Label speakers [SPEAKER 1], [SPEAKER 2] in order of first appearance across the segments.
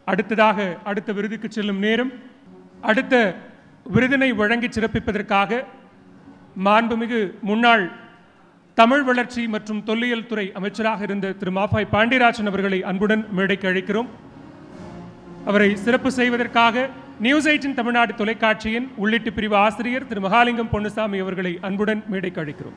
[SPEAKER 1] அடுத்ததாக அடுத்த விருதுக்கு செல்லும் நேரம் அடுத்த விருதினை வழங்கி சிறப்பிப்பதற்காக மாண்புமிகு முன்னாள் தமிழ் வளர்ச்சி மற்றும் தொல்லியல் துறை அமைச்சராக இருந்த திரு மாஃபாய் பாண்டியராஜன் அவர்களை அன்புடன் மேடைக்கு அழைக்கிறோம் அவரை சிறப்பு செய்வதற்காக நியூஸ் எயிட்டின் தமிழ்நாடு தொலைக்காட்சியின் உள்ளீட்டு பிரிவு ஆசிரியர் திரு மகாலிங்கம் பொன்னுசாமி அவர்களை அன்புடன் மேடைக்கு அழைக்கிறோம்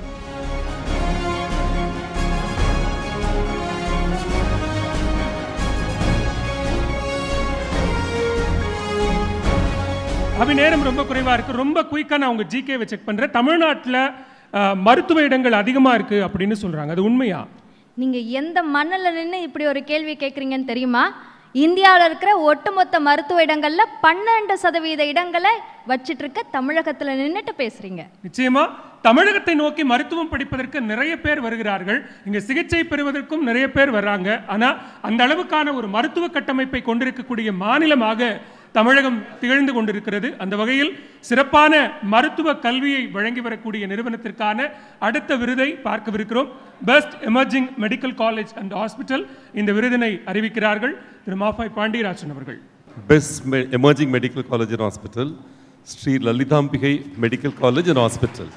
[SPEAKER 1] அபி நேரம் ரொம்ப குறைவா இருக்கு ரொம்ப குயிக்கா நான் உங்க ஜிகேவை செக் பண்றேன் தமிழ்நாட்டில் மருத்துவ இடங்கள் அதிகமா இருக்கு அப்படின்னு சொல்றாங்க அது உண்மையா
[SPEAKER 2] நீங்க எந்த மண்ணில் நின்று இப்படி ஒரு கேள்வி கேட்குறீங்கன்னு தெரியுமா இந்தியாவில் இருக்கிற ஒட்டுமொத்த மருத்துவ இடங்கள்ல பன்னெண்டு சதவீத இடங்களை வச்சிட்டு இருக்க தமிழகத்துல நின்றுட்டு பேசுறீங்க
[SPEAKER 1] நிச்சயமா தமிழகத்தை நோக்கி மருத்துவம் படிப்பதற்கு நிறைய பேர் வருகிறார்கள் இங்க சிகிச்சை பெறுவதற்கும் நிறைய பேர் வர்றாங்க ஆனா அந்த அளவுக்கான ஒரு மருத்துவ கட்டமைப்பை கொண்டிருக்கக்கூடிய மாநிலமாக தமிழகம் திகழ்ந்து கொண்டிருக்கிறது அந்த வகையில் சிறப்பான மருத்துவ கல்வியை வழங்கி வரக்கூடிய நிறுவனத்திற்கான அடுத்த விருதை பார்க்கவிருக்கிறோம் best emerging medical college and hospital இந்த விருதினை அறிவிக்கிறார்கள் திரு மாஃபாய் பாண்டியராஜன் அவர்கள்
[SPEAKER 3] Best Me- Emerging Medical College and Hospital, Sri Lalitambigai Medical College and Hospital.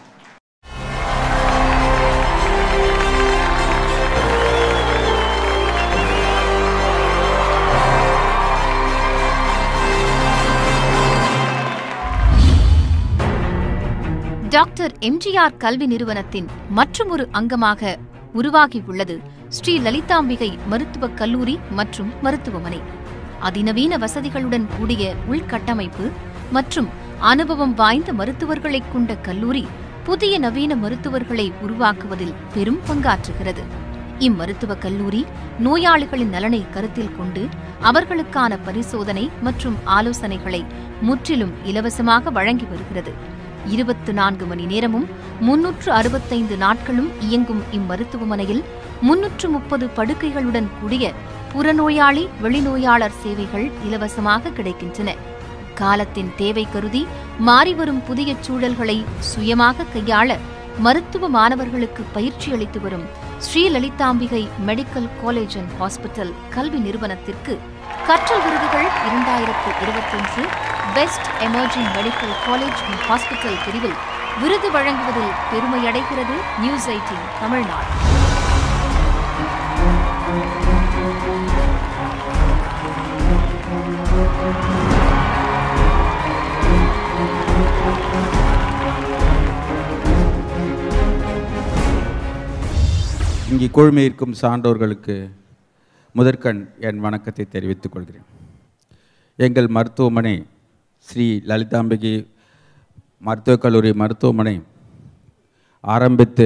[SPEAKER 4] Doctor MGR கல்வி நிறுவனத்தின் மற்றுமொரு அங்கமாக உருவாகியுள்ளது ஸ்ரீ லலிதாம்பிகை மருத்துவக் கல்லூரி மற்றும் மருத்துவமனை அதிநவீன வசதிகளுடன் கூடிய உள்கட்டமைப்பு மற்றும் அனுபவம் வாய்ந்த மருத்துவர்களைக் கொண்ட கல்லூரி புதிய நவீன மருத்துவர்களை உருவாக்குவதில் பெரும் பங்காற்றுகிறது இம்மருத்துவக் கல்லூரி நோயாளிகளின் நலனை கருத்தில் கொண்டு அவர்களுக்கான பரிசோதனை மற்றும் ஆலோசனைகளை முற்றிலும் இலவசமாக வழங்கி வருகிறது இருபத்து நான்கு மணி நேரமும் முன்னூற்று அறுபத்தைந்து நாட்களும் இயங்கும் இம்மருத்துவமனையில் முன்னூற்று முப்பது படுக்கைகளுடன் கூடிய புறநோயாளி வெளிநோயாளர் சேவைகள் இலவசமாக கிடைக்கின்றன காலத்தின் தேவை கருதி மாறிவரும் புதிய சூழல்களை சுயமாக கையாள மருத்துவ மாணவர்களுக்கு பயிற்சி அளித்து வரும் Shri Lalithambigai medical college and hospital கல்வி நிறுவனத்திற்கு கற்றல் விருதுகள் இரண்டாயிரத்து இருபத்தொன்று best emerging medical college and hospital பிரிவில் விருது வழங்குவதில் பெருமையடைகிறது நியூஸ் எயிட்டின் தமிழ்நாடு
[SPEAKER 5] இங்கே குழுமையிருக்கும் சான்றோர்களுக்கு முதற்கண் என் வணக்கத்தை தெரிவித்துக் கொள்கிறேன் எங்கள் மருத்துவமனை ஸ்ரீ லலிதாம்பிகை மருத்துவக் கல்லூரி மருத்துவமனை ஆரம்பித்து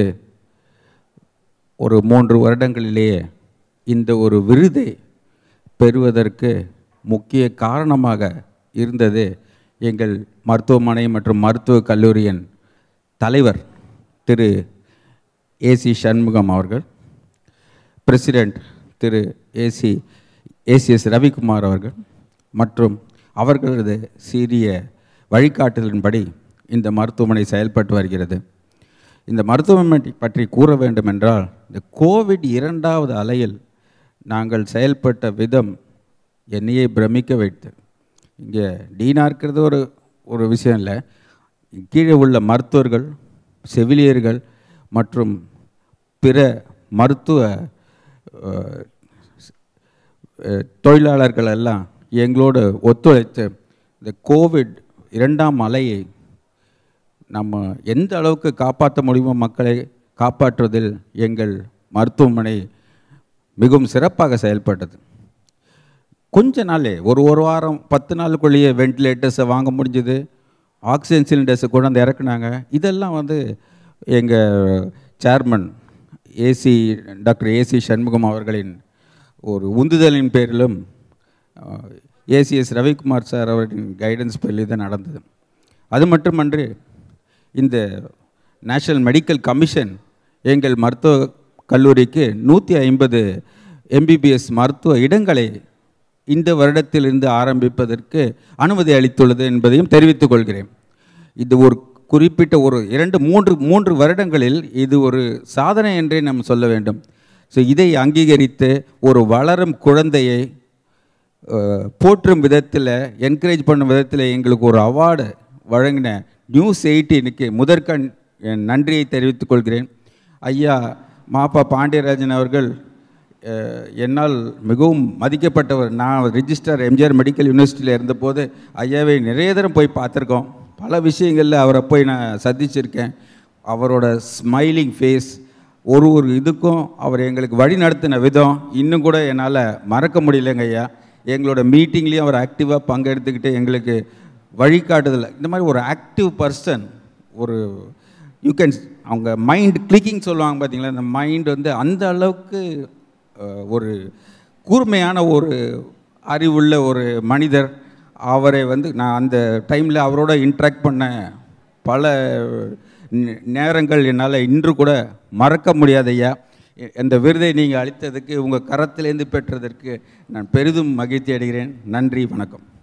[SPEAKER 5] ஒரு மூன்று வருடங்களிலேயே இந்த ஒரு விருதை பெறுவதற்கு முக்கிய காரணமாக இருந்தது எங்கள் மருத்துவமனை மற்றும் மருத்துவக் கல்லூரியின் தலைவர் திரு ஏசி சண்முகம் அவர்கள் பிரசிடெண்ட் திரு ஏசி ஏசிஎஸ் ரவிக்குமார் அவர்கள் மற்றும் அவர்களது சீரிய வழிகாட்டுதலின்படி இந்த மருத்துவமனை செயல்பட்டு வருகிறது இந்த மருத்துவமனை பற்றி கூற வேண்டுமென்றால் இந்த கோவிட் இரண்டாவது அலையில் நாங்கள் செயல்பட்ட விதம் என்னையே பிரமிக்க வைத்து இங்கே டீனாக இருக்கிறது ஒரு ஒரு விஷயம் இல்லை கீழே உள்ள மருத்துவர்கள் செவிலியர்கள் மற்றும் பிற மருத்துவ அஹ், அஹ், தொழிலாளர்கள் எல்லாம் எங்களோடு ஒத்துழைத்து இந்த கோவிட் இரண்டாம் அலையை நம்ம எந்த அளவுக்கு காப்பாற்ற முடியுமோ மக்களை காப்பாற்றுவதில் எங்கள் மருத்துவமனை மிகவும் சிறப்பாக செயல்பட்டது கொஞ்ச நாளே ஒரு ஒரு வாரம் பத்து நாளுக்குள்ளேயே வென்டிலேட்டர்ஸை வாங்க முடிஞ்சது ஆக்சிஜன் சிலிண்டர்ஸை கொண்டு வந்து இறக்குனாங்க இதெல்லாம் வந்து எங்கள் chairman AC doctor AC Shanmugam அவர்களின் ஒரு உந்துதலின் பேரிலும் ஏசிஎஸ் ரவிக்குமார் சார் அவர்களின் கைடன்ஸ் பேரில் தான் நடந்தது அது மட்டுமன்று இந்த நேஷனல் மெடிக்கல் கமிஷன் எங்கள் மருத்துவ கல்லூரிக்கு நூற்றி ஐம்பது எம்பிபிஎஸ் மருத்துவ இடங்களை இந்த வருடத்திலிருந்து ஆரம்பிப்பதற்கு அனுமதி அளித்துள்ளது என்பதையும் தெரிவித்துக் கொள்கிறேன் இது ஒரு குறிப்பிட்ட ஒரு இரண்டு மூன்று மூன்று வருடங்களில் இது ஒரு சாதனை என்றே நாம் சொல்ல வேண்டும் ஸோ இதை அங்கீகரித்து ஒரு வளரும் குழந்தையை அஹ், போற்றும் விதத்தில் என்கரேஜ் பண்ணும் விதத்தில் எங்களுக்கு ஒரு அவார்டு வழங்கின நியூஸ் எயிட்டீனுக்கு முதற்கண் என் நன்றியை தெரிவித்துக் கொள்கிறேன் ஐயா மாப்பா பாண்டியராஜன் அவர்கள் அஹ், என்னால் மிகவும் மதிக்கப்பட்டவர் நான் ரிஜிஸ்டர் எம்ஜிஆர் மெடிக்கல் யூனிவர்சிட்டியில் இருந்தபோது ஐயாவை நிறைய தரம் போய் பார்த்துருக்கோம் பல விஷயங்களில் அவரை போய் நான் சந்திச்சிருக்கேன் அவரோட ஸ்மைலிங் ஃபேஸ் ஒரு ஒரு இதுக்கும் அவர் எங்களுக்கு வழி நடத்தின விதம் இன்னும் கூட என்னால் மறக்க முடியலைங்க ஐயா எங்களோட மீட்டிங்லேயும் அவர் ஆக்டிவாக பங்கெடுத்துக்கிட்டு எங்களுக்கு வழிகாட்டுதல் இந்த மாதிரி ஒரு ஆக்டிவ் பர்சன் ஒரு யூ கேன் அவங்க மைண்ட் கிளிக்கிங் சொல்லுவாங்க பார்த்தீங்களா இந்த மைண்ட் வந்து அந்த அளவுக்கு அஹ், ஒரு கூர்மையான ஒரு அறிவுள்ள ஒரு மனிதர் அவரை வந்து நான் அந்த டைமில் அவரோட இன்ட்ராக்ட் பண்ண பல நே- நேரங்கள் என்னால் இன்று கூட மறக்க முடியாது ஐயா இ- இந்த விருதை நீங்கள் அளித்ததுக்கு உங்கள் கரத்திலேருந்து பெற்றதற்கு நான் பெரிதும் மகிழ்ச்சி அடைகிறேன் நன்றி வணக்கம்